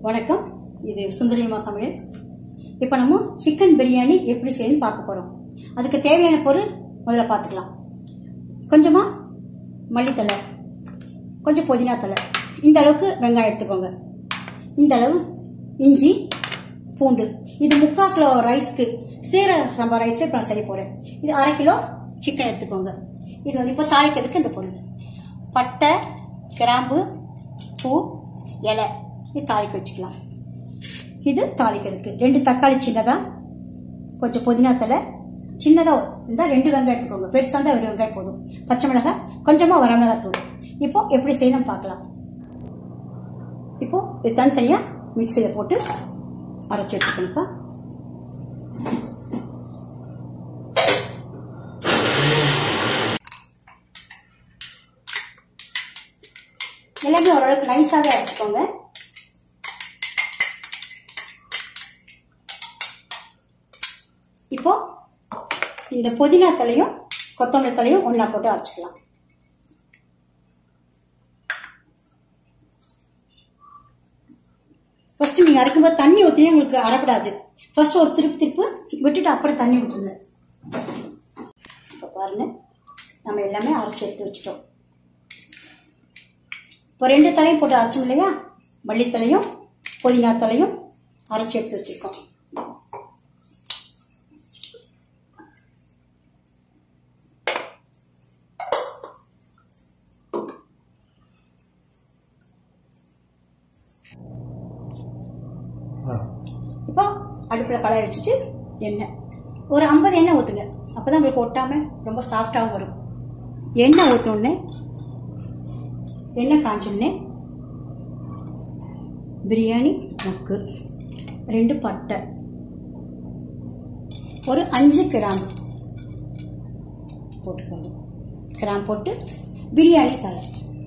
வணக்கம் இது சுந்தரியம்மா சமையல் இப்போ நம்ம சிக்கன் பிரியாணி எப்படி செய்யணும்னு பார்க்க போகிறோம் அதுக்கு தேவையான பொருள் முதல்ல பார்த்துக்கலாம் கொஞ்சமாக மல்லித்தலை கொஞ்சம் புதினா தலை இந்த அளவுக்கு வெங்காயம் எடுத்துக்கோங்க இந்த அளவு இஞ்சி பூண்டு இது முக்கால் கிலோ ரைஸ்க்கு சீர சம்பா ரைஸ் இப்போ நான் செய்ய போகிறேன் இது அரை கிலோ சிக்கன் எடுத்துக்கோங்க இது வந்து இப்போ தாளிக்கிறதுக்கு இந்த பொருள் பட்டை கிராம்பு பூ இலை இது தாளிக்க வச்சுக்கலாம் இது தாளிக்கிறதுக்கு ரெண்டு தக்காளி சின்னதாக கொஞ்சம் புதினா தலை சின்னதாக இருந்தால் ரெண்டு வெங்காயம் எடுத்துக்கோங்க பெருசாக இருந்தால் ஒரு வெங்காயம் போதும் பச்சை மிளகாய் கொஞ்சமாக வரமிளகாய் தூள் இப்போ எப்படி செய்யணும் பார்க்கலாம் இப்போ இது தனித்தனியாக மிக்சியில் போட்டு அரைச்சி எடுத்துக்கணும்ப்பா எல்லாமே ஓரளவுக்கு நைஸாகவே அரைச்சிக்கோங்க இப்போ இந்த புதினா தலையும் கொத்தமல்லி தலையும் ஒன்றா போட்டு அரைச்சிக்கலாம் ஃபர்ஸ்ட் நீங்கள் அரைக்கும்போது தண்ணி ஊற்றினே உங்களுக்கு அரைப்படாது ஃபர்ஸ்ட் ஒரு திருப்பு திருப்பு விட்டுட்டு அப்புறம் தண்ணி ஊற்றுங்க இப்போ பாருங்க நம்ம எல்லாமே அரைச்சி எடுத்து வச்சிட்டோம் இப்போ ரெண்டு தலையும் போட்டு அரைச்சோம் இல்லையா மல்லித்தலையும் புதினா தலையும் அரைச்சி எடுத்து வச்சுருக்கோம் இப்போ அடுப்பில் கடாய் வச்சுட்டு எண்ணெய் ஒரு ஐம்பது எண்ணெய் ஊற்றுங்க அப்போ தான் உங்களுக்கு ஒட்டாமல் ரொம்ப சாஃப்டாகவும் வரும் எண்ணெய் ஊற்றோடனே எண்ணெய் காஞ்சோடனே பிரியாணி மொக்கு ரெண்டு பட்டை ஒரு அஞ்சு கிராம்பு போட்டுக்கோங்க கிராம்பு போட்டு பிரியாணி தலை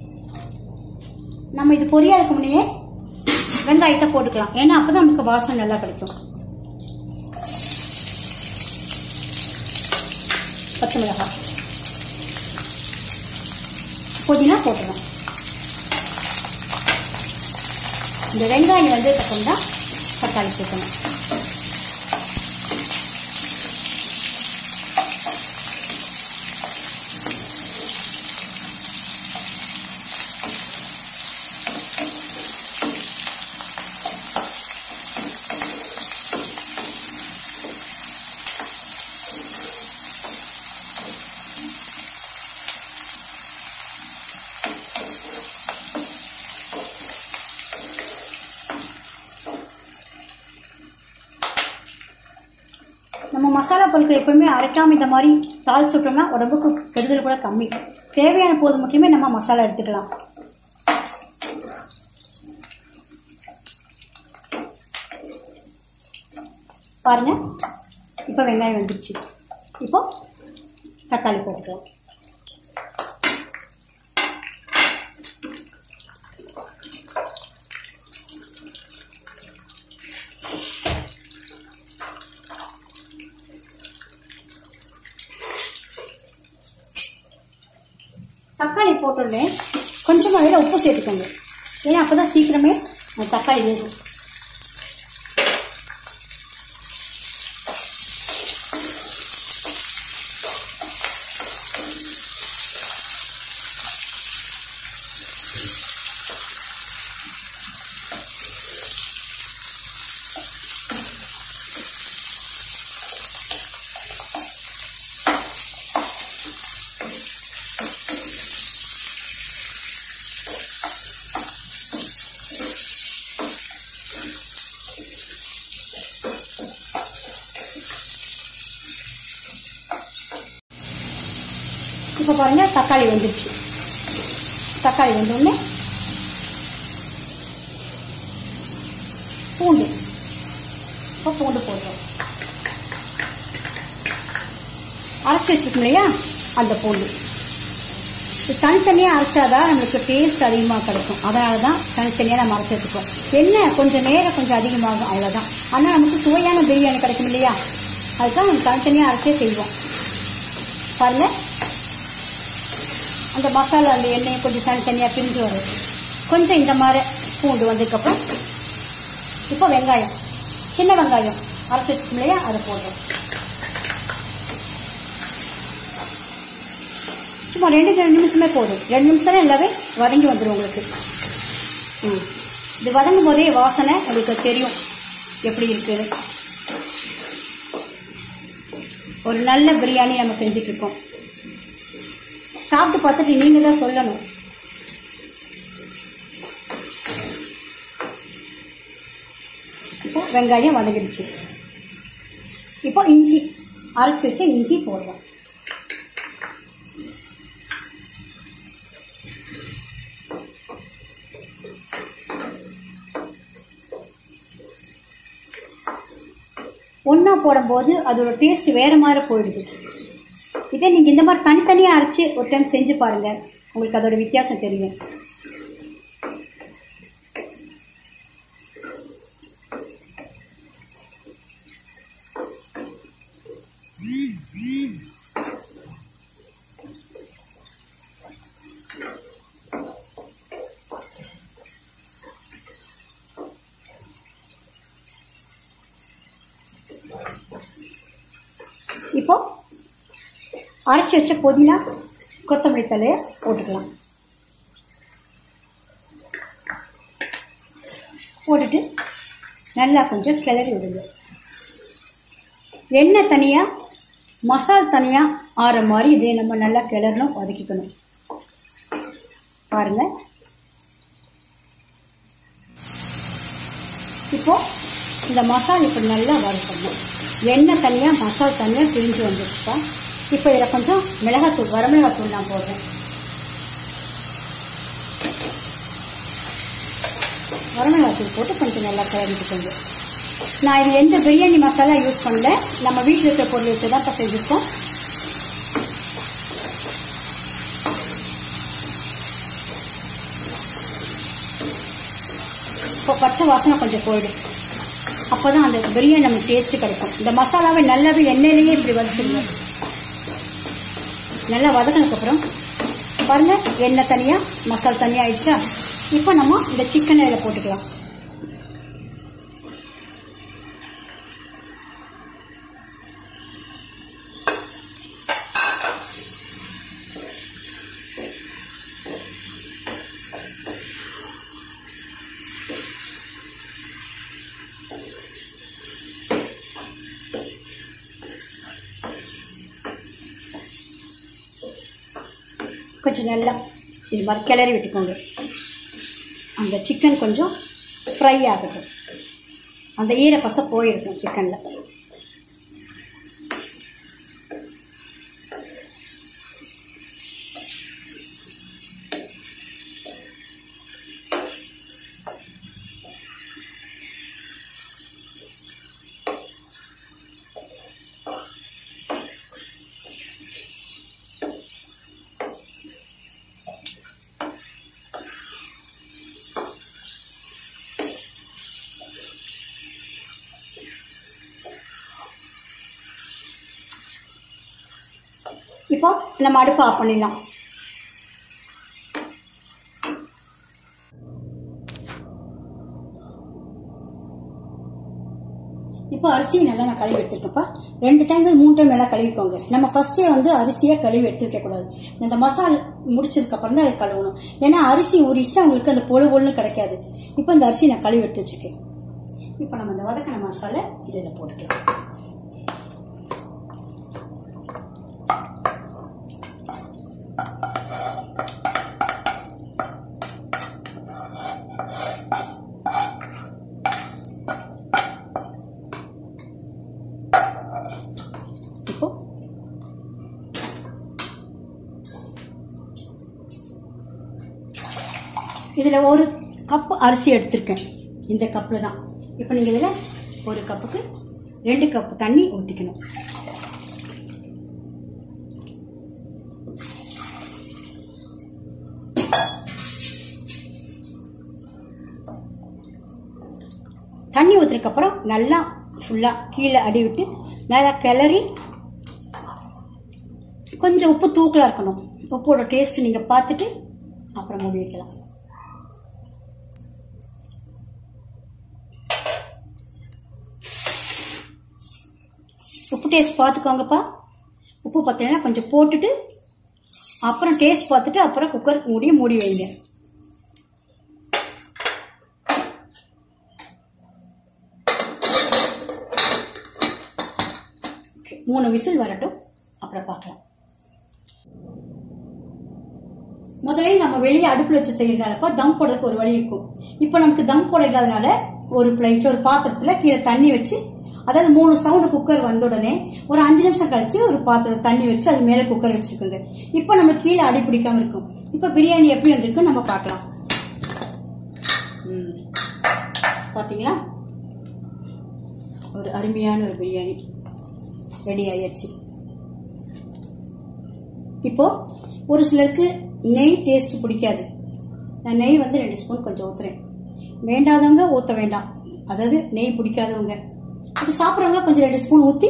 நம்ம இது பொரியாதுக்கு முன்னையே வெங்காயத்தை போட்டுக்கலாம் ஏன்னா அப்பதான் நமக்கு வாசனை நல்லா கிடைக்கும் பச்சை மிளகாய் புதினா போட்டுருவோம் இந்த வெங்காயம் வந்து அப்புறம் தான் தக்காளி சேர்க்கணும் நம்ம மசாலா பொருட்கள் எப்பவுமே அரைக்காம இந்த மாதிரி தாளிச்சு விட்டோம்னா உடம்புக்கு கெடுதல் கூட கம்மி தேவையான போது மட்டுமே நம்ம மசாலா எடுத்துக்கலாம் பாருங்க இப்போ வெங்காயம் வந்துருச்சு இப்போ தக்காளி போட்டுக்கலாம் தக்காளி போட்டோடனே கொஞ்சமாக அதில் உப்பு சேர்த்துக்கோங்க ஏன்னா அப்போ தான் சீக்கிரமே அந்த தக்காளி வேகும் இப்போ பாருங்க தக்காளி வந்துருச்சு தக்காளி வந்தோடனே பூண்டு இப்போ பூண்டு போடுறோம் அரைச்சி வச்சிருக்கோம் இல்லையா அந்த பூண்டு இது தனித்தனியாக அரைச்சாதான் நம்மளுக்கு டேஸ்ட் அதிகமாக கிடைக்கும் அதனால தான் தனித்தனியாக நம்ம அரைச்சி வச்சுக்கோம் என்ன கொஞ்சம் நேரம் கொஞ்சம் அதிகமாகும் அவ்வளோதான் ஆனால் நமக்கு சுவையான பிரியாணி கிடைக்கும் இல்லையா அதுதான் நம்ம தனித்தனியாக அரைச்சே செய்வோம் பாருங்கள் அந்த மசாலா அந்த எண்ணெயை கொஞ்சம் தனித்தனியாக பிரிஞ்சு வரும் கொஞ்சம் இந்த மாதிரி பூண்டு வந்ததுக்கப்புறம் இப்போ வெங்காயம் சின்ன வெங்காயம் அரைச்சி வச்சுக்கோம் இல்லையா அதை போடுறோம் சும்மா ரெண்டு ரெண்டு நிமிஷமே போதும் ரெண்டு நிமிஷத்துல எல்லாமே வதங்கி வந்துடும் உங்களுக்கு ம் இது வதங்கும் போதே வாசனை உங்களுக்கு தெரியும் எப்படி இருக்குது ஒரு நல்ல பிரியாணி நம்ம செஞ்சுட்டு இருக்கோம் சாப்பிட்டு பார்த்துட்டு நீங்க தான் சொல்லணும் இப்போ வெங்காயம் வதங்கிடுச்சு இப்போ இஞ்சி அரைச்சி வச்ச இஞ்சி போடுறோம் ஒன்றா போடும்போது அதோட டேஸ்ட் வேறு மாதிரி போயிடுது இதே நீங்கள் இந்த மாதிரி தனித்தனியாக அரைச்சி ஒரு டைம் செஞ்சு பாருங்கள் உங்களுக்கு அதோட வித்தியாசம் தெரியும் இப்போ அரைச்சி வச்ச புதினா கொத்தமல்லி தலையை போட்டுக்கலாம் போட்டுட்டு நல்லா கொஞ்சம் கிளறி விடுங்க எண்ணெய் தனியாக மசால் தனியாக ஆற மாதிரி இதே நம்ம நல்லா கிளறணும் வதக்கிக்கணும் பாருங்க இப்போ இந்த மசால் இப்படி நல்லா வறுக்கணும் எண்ணெய் தனியாக மசால் தனியாக பிரிஞ்சு வந்துருச்சுப்பா இப்போ இதில் கொஞ்சம் மிளகாத்தூள் வரமிளகாத்தூள் நான் போடுறேன் வரமிளகாத்தூள் போட்டு கொஞ்சம் நல்லா கிளறிட்டுக்கோங்க நான் இது எந்த பிரியாணி மசாலா யூஸ் பண்ணல நம்ம வீட்டில் இருக்கிற பொருள் வச்சு தான் இப்போ செஞ்சுருக்கோம் இப்போ பச்சை வாசனை கொஞ்சம் போயிடும் அப்போ தான் அந்த பிரியாணி நமக்கு டேஸ்ட்டு கிடைக்கும் இந்த மசாலாவை நல்லாவே எண்ணெயிலேயே இப்படி வதக்கிடுங்க நல்லா வதக்கினதுக்கப்புறம் பாருங்க எண்ணெய் தனியாக மசால் தனியாக ஆயிடுச்சா இப்போ நம்ம இந்த சிக்கனை இதில் போட்டுக்கலாம் கொஞ்சம் நல்லா இது மாதிரி கிளறி விட்டுக்கோங்க அந்த சிக்கன் கொஞ்சம் ஃப்ரை ஆகட்டும் அந்த ஈரப்பசை போயிருக்கும் சிக்கனில் இப்போ நம்ம அடுப்பு ஆஃப் பண்ணிடலாம் இப்போ அரிசியை நல்லா நான் கழுவி எடுத்துருக்கேன்ப்பா ரெண்டு டைம் மூணு டைம் நல்லா கழுவிக்கோங்க நம்ம ஃபர்ஸ்டே வந்து அரிசியை கழுவி எடுத்து வைக்க கூடாது இந்த மசால் முடிச்சதுக்கு அப்புறம் தான் அதை கழுவணும் ஏன்னா அரிசி ஊறிச்சுன்னா உங்களுக்கு அந்த பொழு பொழுன்னு கிடைக்காது இப்போ இந்த அரிசி நான் கழுவி எடுத்து வச்சிருக்கேன் இப்போ நம்ம இந்த வதக்கின மசாலா இதில் போட்டுக்கலாம் இப்போ இதில் ஒரு கப் அரிசி எடுத்திருக்கேன் இந்த கப்பில் தான் இப்போ நீங்கள் இதில் ஒரு கப்புக்கு ரெண்டு கப் தண்ணி ஊற்றிக்கணும் தண்ணி ஊற்றுறதுக்கப்புறம் நல்லா ஃபுல்லாக கீழே அடி விட்டு நல்லா கிளறி கொஞ்சம் உப்பு தூக்கலாக இருக்கணும் உப்போட டேஸ்ட் நீங்கள் பார்த்துட்டு அப்புறம் மூடி வைக்கலாம் உப்பு டேஸ்ட் பார்த்துக்கோங்கப்பா உப்பு பார்த்தீங்கன்னா கொஞ்சம் போட்டுட்டு அப்புறம் டேஸ்ட் பார்த்துட்டு அப்புறம் குக்கர் மூடி மூடி வைங்க Okay, மூணு விசில் வரட்டும் அப்புறம் பார்க்கலாம் முதல்ல நம்ம வெளியே அடுப்புல வச்சு செய்யறதாலப்பா தம் போடுறதுக்கு ஒரு வழி இருக்கும் இப்போ நமக்கு தம் போட இல்லாதனால ஒரு பிளேட்ல ஒரு பாத்திரத்துல கீழே தண்ணி வச்சு அதாவது மூணு சவுண்டு குக்கர் வந்த உடனே ஒரு அஞ்சு நிமிஷம் கழிச்சு ஒரு பாத்திரத்தை தண்ணி வச்சு அது மேல குக்கர் வச்சிருக்குங்க இப்போ நம்ம கீழே அடி பிடிக்காம இருக்கும் இப்போ பிரியாணி எப்படி வந்திருக்கு நம்ம பார்க்கலாம் ம். பாத்தீங்களா ஒரு அருமையான ஒரு பிரியாணி ரெடி ஆயாச்சு இப்போ ஒரு சிலருக்கு நெய் டேஸ்ட் பிடிக்காது நான் நெய் வந்து ரெண்டு ஸ்பூன் கொஞ்சம் ஊத்துறேன் வேண்டாதவங்க ஊற்ற வேண்டாம் அதாவது நெய் பிடிக்காதவங்க அது சாப்பிட்றவங்க கொஞ்சம் ரெண்டு ஸ்பூன் ஊற்றி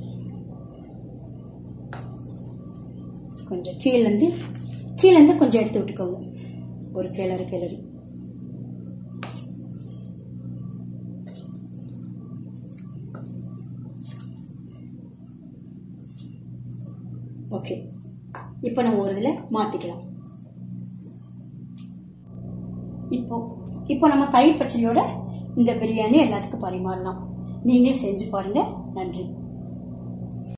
கொஞ்சம் கீழேருந்து கீழேருந்து கொஞ்சம் எடுத்து விட்டுக்கோங்க ஒரு கிளறு கிளறி ஓகே இப்போ நம்ம ஒரு இதில் மாற்றிக்கலாம் இப்போ இப்போ நம்ம தயிர் பச்சடியோட இந்த பிரியாணி எல்லாத்துக்கும் பரிமாறலாம் நீங்களே செஞ்சு பாருங்க நன்றி